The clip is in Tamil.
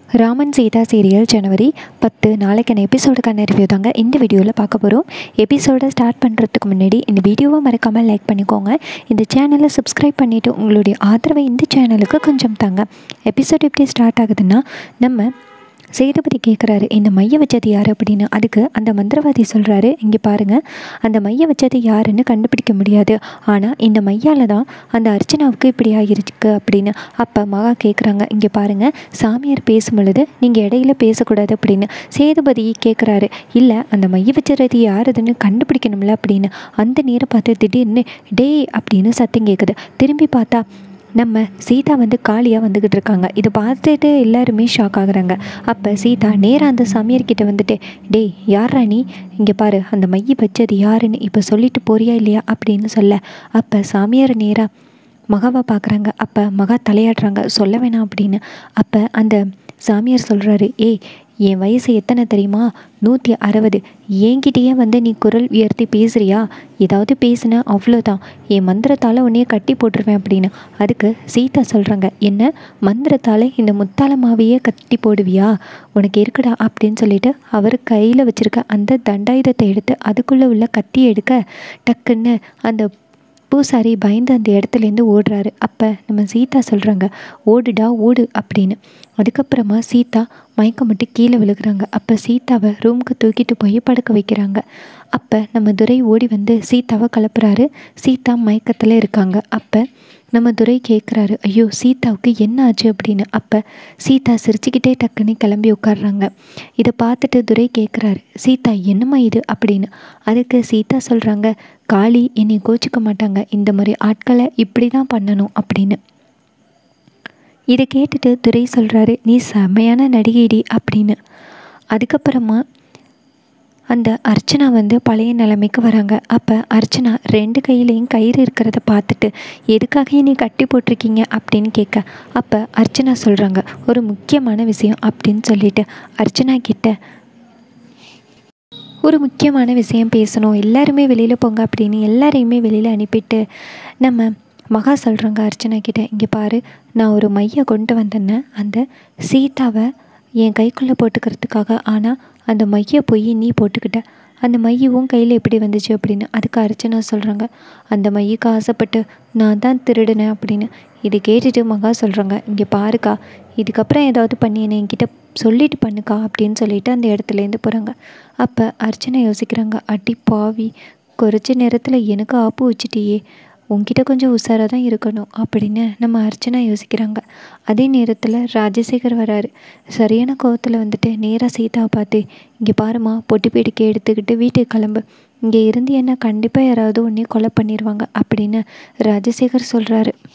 ராமன் சீதா சீரியல் ஜனவரி பத்து நாளைக்கான எபிசோடுக்கான ரிவ்யூ தாங்க இந்த வீடியோவில் பார்க்க போகிறோம் எபிசோடை ஸ்டார்ட் பண்ணுறதுக்கு முன்னாடி இந்த வீடியோவை மறக்காமல் லைக் பண்ணிக்கோங்க இந்த சேனலை சப்ஸ்கிரைப் பண்ணிவிட்டு உங்களுடைய ஆதரவை இந்த சேனலுக்கு கொஞ்சம் தாங்க எபிசோட் எப்படி ஸ்டார்ட் ஆகுதுன்னா நம்ம சேதுபதி கேட்குறாரு இந்த மைய வச்சது யார் அப்படின்னு அதுக்கு அந்த மந்திரவாதி சொல்கிறாரு இங்கே பாருங்கள் அந்த மைய வச்சது யாருன்னு கண்டுபிடிக்க முடியாது ஆனால் இந்த மையால் தான் அந்த அர்ச்சனாவுக்கு இப்படி ஆகிருக்கு அப்படின்னு அப்போ மகா கேட்குறாங்க இங்கே பாருங்கள் சாமியார் பேசும் பொழுது நீங்கள் இடையில பேசக்கூடாது அப்படின்னு சேதுபதி கேட்குறாரு இல்லை அந்த மைய வச்சுறது யாருதுன்னு கண்டுபிடிக்கணும்ல அப்படின்னு அந்த நேரம் பார்த்து திடீர்னு டேய் அப்படின்னு சத்தம் கேட்குது திரும்பி பார்த்தா நம்ம சீதா வந்து காளியாக வந்துக்கிட்டு இருக்காங்க இதை பார்த்துட்டு எல்லாருமே ஷாக் ஆகுறாங்க அப்போ சீதா நேராக அந்த சாமியார்கிட்ட வந்துட்டு டேய் யாரா நீ இங்கே பாரு அந்த மைய வச்சது யாருன்னு இப்போ சொல்லிட்டு போறியா இல்லையா அப்படின்னு சொல்ல அப்போ சாமியார் நேராக மகாவை பார்க்குறாங்க அப்போ மகா தலையாடுறாங்க சொல்ல வேணாம் அப்படின்னு அப்போ அந்த சாமியார் சொல்கிறாரு ஏய் என் வயசு எத்தனை தெரியுமா நூற்றி அறுபது என்கிட்டயே வந்து நீ குரல் உயர்த்தி பேசுறியா ஏதாவது பேசுன அவ்வளோதான் என் மந்திரத்தால் உன்னைய கட்டி போட்டுருவேன் அப்படின்னு அதுக்கு சீதா சொல்கிறாங்க என்ன மந்திரத்தால் இந்த முத்தால மாவையே கட்டி போடுவியா உனக்கு இருக்குடா அப்படின்னு சொல்லிட்டு அவர் கையில் வச்சுருக்க அந்த தண்டாயுதத்தை எடுத்து அதுக்குள்ளே உள்ள கத்தி எடுக்க டக்குன்னு அந்த பூசாரி பயந்து அந்த இடத்துலேருந்து ஓடுறாரு அப்போ நம்ம சீதா சொல்கிறாங்க ஓடுடா ஓடு அப்படின்னு அதுக்கப்புறமா சீதா மயக்கம் மட்டும் கீழே விழுகிறாங்க அப்போ சீதாவை ரூமுக்கு தூக்கிட்டு போய் படுக்க வைக்கிறாங்க அப்போ நம்ம துரை ஓடி வந்து சீதாவை கலப்புறாரு சீதா மயக்கத்தில் இருக்காங்க அப்போ நம்ம துரை கேட்குறாரு ஐயோ சீதாவுக்கு என்ன ஆச்சு அப்படின்னு அப்போ சீதா சிரிச்சுக்கிட்டே டக்குன்னு கிளம்பி உட்காடுறாங்க இதை பார்த்துட்டு துரை கேட்குறாரு சீதா என்னம்மா இது அப்படின்னு அதுக்கு சீதா சொல்கிறாங்க காளி என்னை கோச்சிக்க மாட்டாங்க இந்த மாதிரி ஆட்களை இப்படி தான் பண்ணணும் அப்படின்னு இதை கேட்டுட்டு துரை சொல்கிறாரு நீ செம்மையான நடிகைடி அப்படின்னு அதுக்கப்புறமா அந்த அர்ச்சனா வந்து பழைய நிலைமைக்கு வராங்க அப்போ அர்ச்சனா ரெண்டு கையிலையும் கயிறு இருக்கிறத பார்த்துட்டு எதுக்காக என்னை கட்டி போட்டிருக்கீங்க அப்படின்னு கேட்க அப்போ அர்ச்சனா சொல்கிறாங்க ஒரு முக்கியமான விஷயம் அப்படின்னு சொல்லிட்டு அர்ச்சனா கிட்ட ஒரு முக்கியமான விஷயம் பேசணும் எல்லாருமே வெளியில் போங்க அப்படின்னு எல்லாரையுமே வெளியில் அனுப்பிட்டு நம்ம மகா சொல்கிறாங்க அர்ச்சனா கிட்ட இங்கே பாரு நான் ஒரு மையை கொண்டு வந்தேன்னு அந்த சீதாவை என் கைக்குள்ளே போட்டுக்கிறதுக்காக ஆனால் அந்த மையை போய் நீ போட்டுக்கிட்ட அந்த மையவும் கையில் எப்படி வந்துச்சு அப்படின்னு அதுக்கு அர்ச்சனா சொல்கிறாங்க அந்த மையுக்கு ஆசைப்பட்டு நான் தான் திருடினேன் அப்படின்னு இதை கேட்டுட்டு மகா சொல்கிறாங்க இங்கே பாருக்கா இதுக்கப்புறம் ஏதாவது பண்ணி என்னை என்கிட்ட சொல்லிட்டு பண்ணுக்கா அப்படின்னு சொல்லிட்டு அந்த இடத்துலேருந்து போகிறாங்க அப்போ அர்ச்சனை யோசிக்கிறாங்க அடி பாவி குறைச்ச நேரத்தில் எனக்கு ஆப்பு வச்சுட்டியே உங்ககிட்ட கொஞ்சம் உஷாராக தான் இருக்கணும் அப்படின்னு நம்ம அர்ச்சனா யோசிக்கிறாங்க அதே நேரத்தில் ராஜசேகர் வராரு சரியான கோவத்தில் வந்துட்டு நேராக சீதாவை பார்த்து இங்கே பாருமா பொட்டி பேடிக்கை எடுத்துக்கிட்டு வீட்டுக்கு கிளம்பு இங்கே இருந்து என்ன கண்டிப்பாக யாராவது உன்னையும் கொலை பண்ணிடுவாங்க அப்படின்னு ராஜசேகர் சொல்கிறாரு